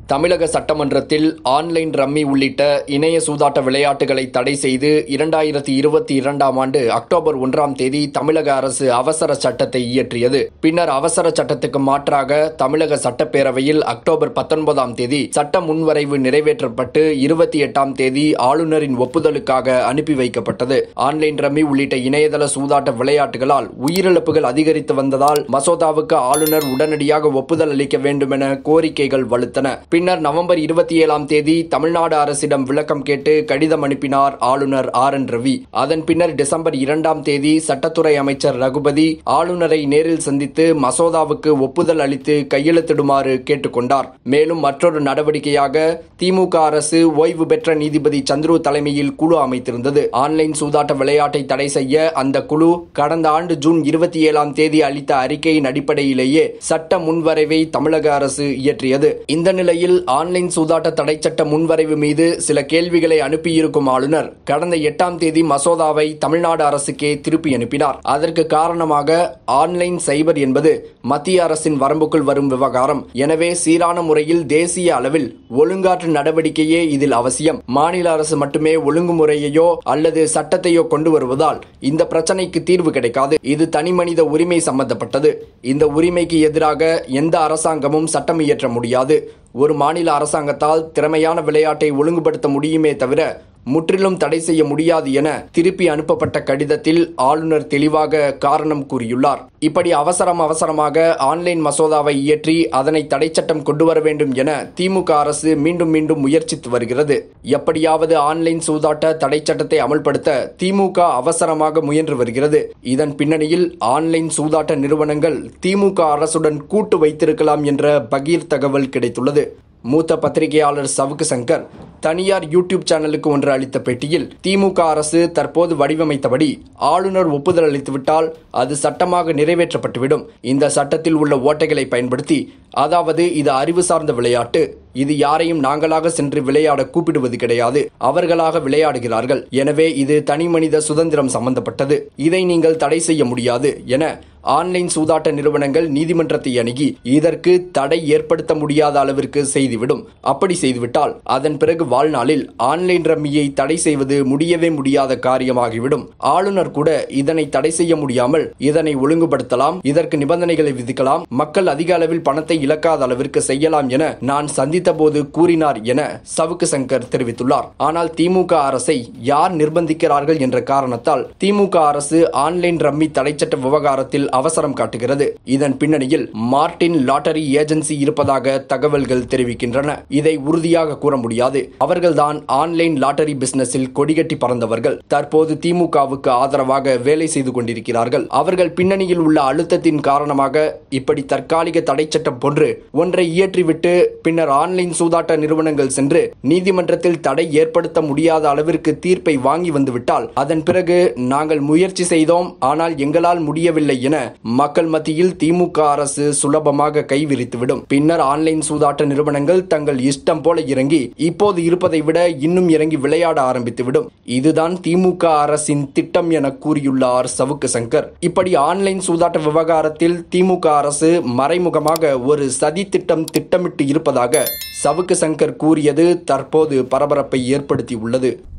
தமிழக சட்டமன்றத்தில் online rummy உள்ளிட்ட இணைய சூதாட்ட விளையாட்டுகளை தடை செய்து இரண்டாயிரத்தி இருபத்தி இரண்டாம் ஆண்டு அக்டோபர் ஒன்றாம் தேதி தமிழக அரசு அவசர சட்டத்தை இயற்றியது பின்னர் அவசர சட்டத்துக்கு மாற்றாக தமிழக சட்டப்பேரவையில் அக்டோபர் பத்தொன்பதாம் தேதி சட்ட முன்வரைவு நிறைவேற்றப்பட்டு இருபத்தி எட்டாம் தேதி ஆளுநரின் ஒப்புதலுக்காக அனுப்பி வைக்கப்பட்டது ஆன்லைன் ரம்மி உள்ளிட்ட இணையதள சூதாட்ட விளையாட்டுகளால் உயிரிழப்புகள் அதிகரித்து வந்ததால் மசோதாவுக்கு ஆளுநர் உடனடியாக ஒப்புதல் அளிக்க வேண்டும் என கோரிக்கைகள் வலுத்தன பின்னர் நவம்பர் இருபத்தி ஏழாம் தேதி தமிழ்நாடு அரசிடம் விளக்கம் கேட்டு கடிதம் அனுப்பினார் ஆளுநர் ஆர் என் ரவி அதன் பின்னர் டிசம்பர் இரண்டாம் தேதி சட்டத்துறை அமைச்சர் ரகுபதி ஆளுநரை நேரில் சந்தித்து மசோதாவுக்கு ஒப்புதல் அளித்து கையெழுத்திடுமாறு கேட்டுக்கொண்டார் மேலும் மற்றொரு நடவடிக்கையாக திமுக அரசு ஓய்வு பெற்ற நீதிபதி சந்துரு தலைமையில் குழு அமைத்திருந்தது ஆன்லைன் சூதாட்ட விளையாட்டை தடை செய்ய அந்த குழு கடந்த ஆண்டு ஜூன் இருபத்தி ஏழாம் தேதி அளித்த அறிக்கையின் அடிப்படையிலேயே சட்ட முன்வரைவை தமிழக அரசு இயற்றியது இந்த நிலையில் ஆன்லைன் சூதாட்ட தடை சட்ட முன்வரைவு மீது சில கேள்விகளை அனுப்பியிருக்கும் ஆளுநர் கடந்த எட்டாம் தேதி மசோதாவை தமிழ்நாடு அரசுக்கே திருப்பி அனுப்பினார் அதற்கு காரணமாக ஆன்லைன் சைபர் என்பது மத்திய அரசின் வரம்புக்குள் வரும் விவகாரம் எனவே சீரான முறையில் தேசிய அளவில் ஒழுங்காற்று நடவடிக்கையே இதில் அவசியம் மாநில அரசு மட்டுமே ஒழுங்குமுறையையோ அல்லது சட்டத்தையோ கொண்டு வருவதால் இந்த பிரச்சனைக்கு தீர்வு கிடைக்காது இது தனிமனித உரிமை சம்பந்தப்பட்டது இந்த உரிமைக்கு எதிராக எந்த அரசாங்கமும் சட்டம் இயற்ற முடியாது ஒரு மாநில அரசாங்கத்தால் திறமையான விளையாட்டை ஒழுங்குபடுத்த முடியுமே தவிர முற்றிலும் தடை செய்ய முடியாது என திருப்பி அனுப்பப்பட்ட கடிதத்தில் ஆளுநர் தெளிவாக காரணம் கூறியுள்ளார் இப்படி அவசரம் அவசரமாக ஆன்லைன் மசோதாவை இயற்றி அதனை தடை சட்டம் கொண்டு வர வேண்டும் என திமுக அரசு மீண்டும் மீண்டும் முயற்சித்து வருகிறது எப்படியாவது ஆன்லைன் சூதாட்ட தடை சட்டத்தை அமல்படுத்த திமுக அவசரமாக முயன்று வருகிறது இதன் பின்னணியில் ஆன்லைன் சூதாட்ட நிறுவனங்கள் திமுக அரசுடன் கூட்டு வைத்திருக்கலாம் என்ற பகீர் தகவல் கிடைத்துள்ளது மூத்த பத்திரிகையாளர் சவுக்கு சங்கர் தனியார் யூடியூப் சேனலுக்கு ஒன்று அளித்த பேட்டியில் திமுக அரசு தற்போது வடிவமைத்தபடி ஆளுநர் ஒப்புதல் அளித்துவிட்டால் அது சட்டமாக நிறைவேற்றப்பட்டுவிடும் இந்த சட்டத்தில் உள்ள ஓட்டைகளை பயன்படுத்தி அதாவது இது அறிவு சார்ந்த விளையாட்டு இது யாரையும் நாங்களாக சென்று விளையாட கூப்பிடுவது கிடையாது அவர்களாக விளையாடுகிறார்கள் எனவே இது தனி மனித சுதந்திரம் சம்பந்தப்பட்டது இதை நீங்கள் தடை செய்ய முடியாது என ஆன்லைன் சூதாட்ட நிறுவனங்கள் நீதிமன்றத்தை அணுகி இதற்கு தடை ஏற்படுத்த முடியாத அளவிற்கு செய்துவிடும் அப்படி செய்துவிட்டால் அதன் பிறகு வாழ்நாளில் ஆன்லைன் ரம்மியை தடை செய்வது முடியவே முடியாத காரியமாகிவிடும் ஆளுநர் கூட இதனை தடை செய்ய முடியாமல் இதனை ஒழுங்குபடுத்தலாம் இதற்கு நிபந்தனைகளை விதிக்கலாம் மக்கள் அதிக அளவில் பணத்தை இழக்காத அளவிற்கு செய்யலாம் என நான் சந்தித்த போது கூறினார் என சவுக்கு சங்கர் தெரிவித்துள்ளார் ஆனால் திமுக அரசை யார் நிர்பந்திக்கிறார்கள் என்ற காரணத்தால் திமுக அரசு ஆன்லைன் ரம்மி தடைச்சட்ட விவகாரத்தில் அவசரம் காட்டுகிறது இதன் பின்னணியில் மார்டின் லாட்டரி ஏஜென்சி இருப்பதாக தகவல்கள் தெரிவிக்கின்றன இதை உறுதியாக கூற முடியாது அவர்கள்தான் ஆன்லைன் லாட்டரி பிசினஸில் கொடிகட்டி பறந்தவர்கள் தற்போது திமுகவுக்கு ஆதரவாக வேலை செய்து கொண்டிருக்கிறார்கள் அவர்கள் பின்னணியில் உள்ள அழுத்தத்தின் காரணமாக இப்படி தற்காலிக தடை சட்டம் போன்று ஒன்றை இயற்றிவிட்டு பின்னர் ஆன்லைன் சூதாட்ட நிறுவனங்கள் சென்று நீதிமன்றத்தில் தடை ஏற்படுத்த முடியாத அளவிற்கு தீர்ப்பை வாங்கி வந்துவிட்டால் அதன் பிறகு நாங்கள் முயற்சி செய்தோம் ஆனால் எங்களால் முடியவில்லை என மக்கள் மத்தியில் திமுக அரசு சுலபமாக கைவிரித்துவிடும் பின்னர் ஆன்லைன் சூதாட்ட நிறுவனங்கள் தங்கள் இஷ்டம் போல இறங்கி இப்போது இருப்பதை விட இன்னும் இறங்கி விளையாட ஆரம்பித்துவிடும் இதுதான் திமுக அரசின் திட்டம் என கூறியுள்ளார் சவுக்கு சங்கர் இப்படி ஆன்லைன் சூதாட்ட விவகாரத்தில் திமுக அரசு மறைமுகமாக ஒரு சதி திட்டம் திட்டமிட்டு இருப்பதாக சவுக்கு சங்கர் கூறியது தற்போது பரபரப்பை ஏற்படுத்தியுள்ளது